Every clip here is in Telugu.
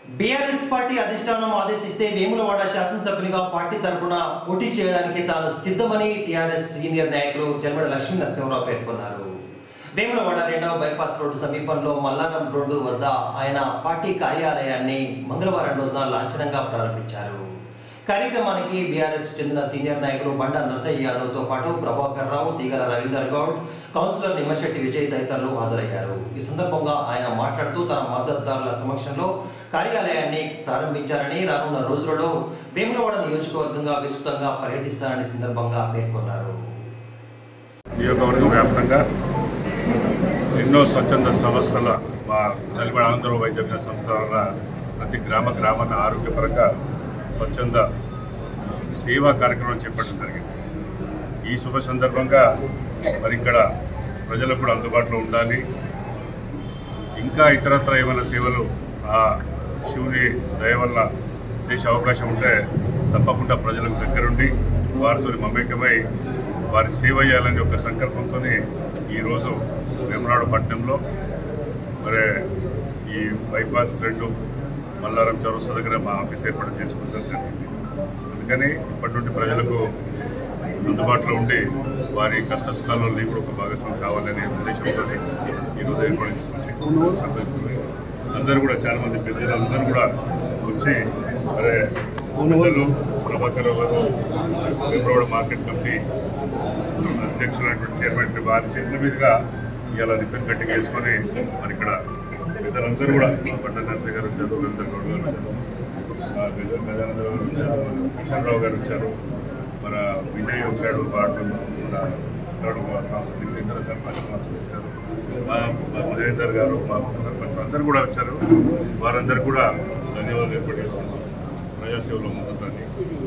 బీఆర్ఎస్ పార్టీ అధిష్టానం ఆదేశిస్తే వేములవాడ శాసనసభ్యునిగా పార్టీ తరపున పోటీ చేయడానికి తాను సిద్ధమని టీఆర్ఎస్ సీనియర్ నాయకులు జన్మడ లక్ష్మీ నరసింహరావు పేర్కొన్నారు వేములవాడ రెండవ బైపాస్ రోడ్డు సమీపంలో మల్లారం రోడ్డు వద్ద ఆయన పార్టీ కార్యాలయాన్ని మంగళవారం రోజున లాంఛనంగా ప్రారంభించారు కార్యక్రమానికి బీఆర్ఎస్ చెందిన సీనియర్ నాయకులు బండా నరసయ్య యాదవ్తో పాటు ప్రభాకర్ రావు తీగల రవీందర్ గౌడ్ కౌన్సిలర్ నిమ్మశెట్టి విజయ్ తదితరులు హాజరయ్యారు ఈ సందర్భంగా ఆయన మాట్లాడుతూ తన మద్దతుదారుల సమక్షంలో కార్యాలయాన్ని ప్రారంభించారని రానున్న రోజులలో వేములవాడ నియోజకవర్గంగా విస్తృతంగా పర్యటిస్తారని సందర్భంగా పేర్కొన్నారు నియోజకవర్గం వ్యాప్తంగా ఎన్నో స్వచ్ఛంద సంస్థల మా చలిపడ ఆంధ్ర వైద్య విజ్ఞాన సంస్థ వల్ల ప్రతి గ్రామ గ్రామాన్ని ఆరోగ్యపరంగా స్వచ్ఛంద సేవా కార్యక్రమం చేపట్టడం జరిగింది ఈ శుభ సందర్భంగా మరి ఇక్కడ ప్రజలకు కూడా అందుబాటులో ఉండాలి ఇంకా ఇతరత్ర ఏమైనా సేవలు ఆ శివుని దయ వల్ల చేసే అవకాశం ఉంటే తప్పకుండా ప్రజలకు దగ్గరుండి వారితో మమేకమై వారి సేవ చేయాలనే ఒక సంకల్పంతో ఈరోజు వేమనాడు పట్టణంలో మరి ఈ బైపాస్ రెండు మల్లారం చౌరస్తా దగ్గర మా ఆఫీస్ ఏర్పాటు చేసుకోవడం జరిగింది అందుకని ఇప్పటి నుండి ప్రజలకు అందుబాటులో ఉండి వారి కష్ట సుఖాల్లో నేను కూడా ఒక భాగస్వామి కావాలనే ఉద్దేశంతో ఈరోజు ఏర్పాటు చేసుకుంటే సంతోషిస్తుంది అందరూ కూడా చాలా మంది పెద్దలు అందరూ కూడా వచ్చి అరే పెద్దలు ప్రభాకర్ గారు విప్రవాడ మార్కెట్ కమిటీ అధ్యక్షులైనటువంటి చైర్మన్ వారి చేతుల మీదుగా ఇలా రిబ్బన్ కటింగ్ వేసుకొని మరి ఇక్కడ ఇతరులందరూ కూడా పట్ట నరసయ్య గారు వచ్చారు రవీంద్ర గౌడ్ గారు వచ్చారు ఆ గజ గజానంద గారు వచ్చారు కిషన్ రావు గారు వచ్చారు మన విజయ్ వచ్చాడు వాడు మన ఇతరుడు మా కౌన్సిలర్ ఇతర సర్పంచ్ కౌన్సిలర్ వచ్చారు మా మా మహేందర్ గారు మా సర్పంచ్ అందరూ కూడా వచ్చారు వారందరూ కూడా ధన్యవాదాలు ఏర్పాటు చేసుకున్నాం ప్రజాసేవలో ముందుందని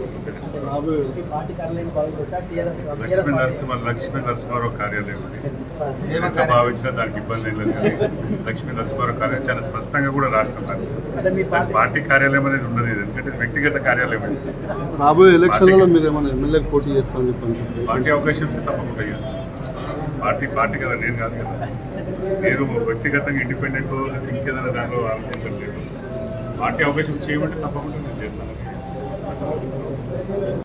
పార్టీ కార్యాలయం భావించవచ్చా టీఆర్ఎస్ లక్ష్మీ నరసింహ లక్ష్మీ నరసింహారావు కార్యాలయం ఉంది ఎంత భావించినా దానికి ఇబ్బంది ఏం లేదు కానీ లక్ష్మీ నరసింహారావు కార్యాలయం చాలా స్పష్టంగా కూడా రాష్ట్రం అంటే మీ పార్టీ పార్టీ కార్యాలయం అనేది ఉండదు ఇది ఎందుకంటే వ్యక్తిగత కార్యాలయం ఇది రాబోయే ఎలక్షన్లలో మీరు ఏమైనా ఎమ్మెల్యేకి పోటీ చేస్తామని చెప్పండి పార్టీ అవకాశం ఇస్తే తప్పకుండా చేస్తాను పార్టీ పార్టీ కదా నేను కాదు కదా నేను వ్యక్తిగతంగా ఇండిపెండెంట్ ఇంకేదైనా దానిలో ఆలోచించట్లేదు పార్టీ అవకాశం చేయమంటే తప్పకుండా నేను చేస్తాను